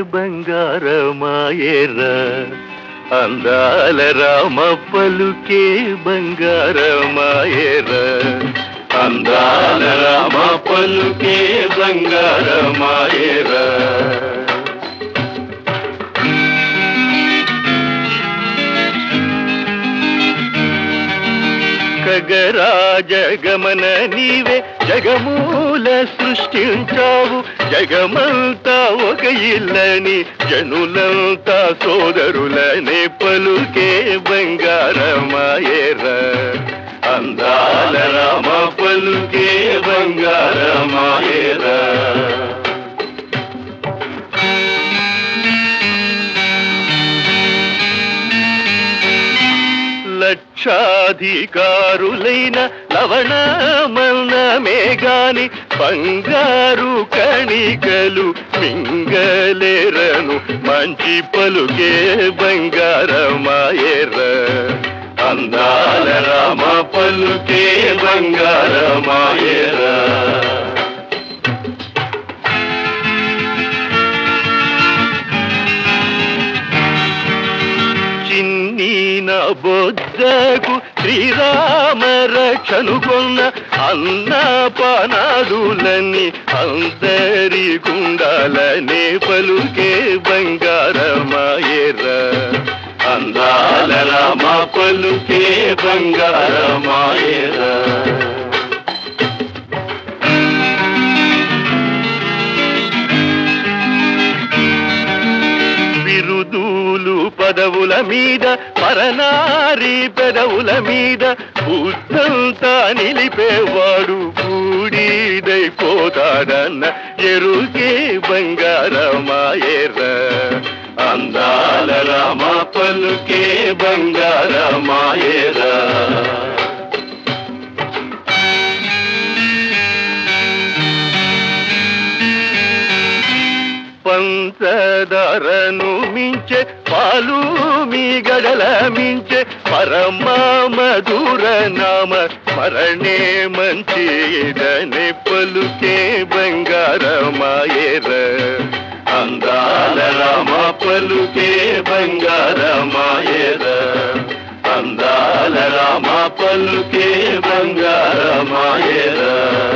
బంగారమాయేరా అందాల రామ పలుకే బంగారమాయేరా అందాల రామ పలుకే బంగారమాయేరా ఖగరాజగమన నీవే జగమూల సృష్టించావు జగమంతా ఒక ఇల్లని జనులంతా సోదరులనే పలుకే బంగారమాయేరా అందాల రామ పలుకే బంగారమాయేరా లక్షాధికారులైన లవణమన్నమే గాని బంగారు కణికలు మింగలేరను మంచి పలుకే బంగారమాయేర అందాల రామ పలుకే బంగారమాయేరా చిన్ని నా బొద్దకు శ్రీరామ రక్షనుకున్న అన్న పనాదులని అందరి గుండాలనే పలుకే బంగారమాయేర అందాల రామ పలుకే బంగారమాయేరా బిరుదూలు పదవుల మీద పరనారి పెదవుల మీద బుద్ధంతా నిలిపేవాడు బూడిదైపోతాడన్న ఎరుకే బంగారమాయేర అందాల రామ పలుకే బంగారమాయేరా పంచదారను మించే పాలు మీ గడల మించే పరమ మధుర నామ స్మరణే మంచిదనే పలుకే బంగారమాయేర అందాల రామ పలుకే బంగారమాయేర అందాల రామ పలుకే బంగారమాయేరా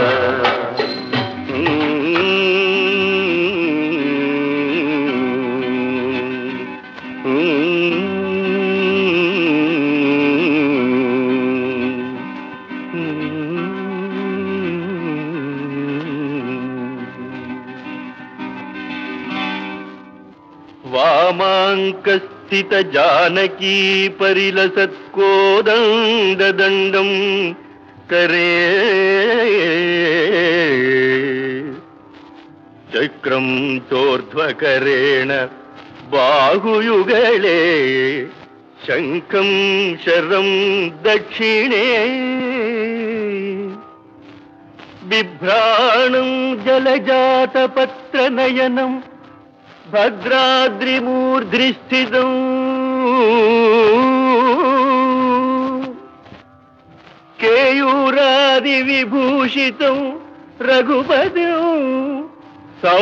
వామాంకస్థిత జానకీ పరిలసత్కోదండదండం కరే చక్రం చోర్ధ్వకరేణ బాహుయుగళే శంఖం శరం దక్షిణే బిభ్రాణం జలజాతపత్రనయనం భద్రాద్రిమూర్ధ్రిస్థితం కేయూరాది విభూషితం రఘుపదం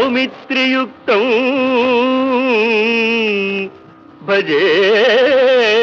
సౌమిత్రియుక్తం భజే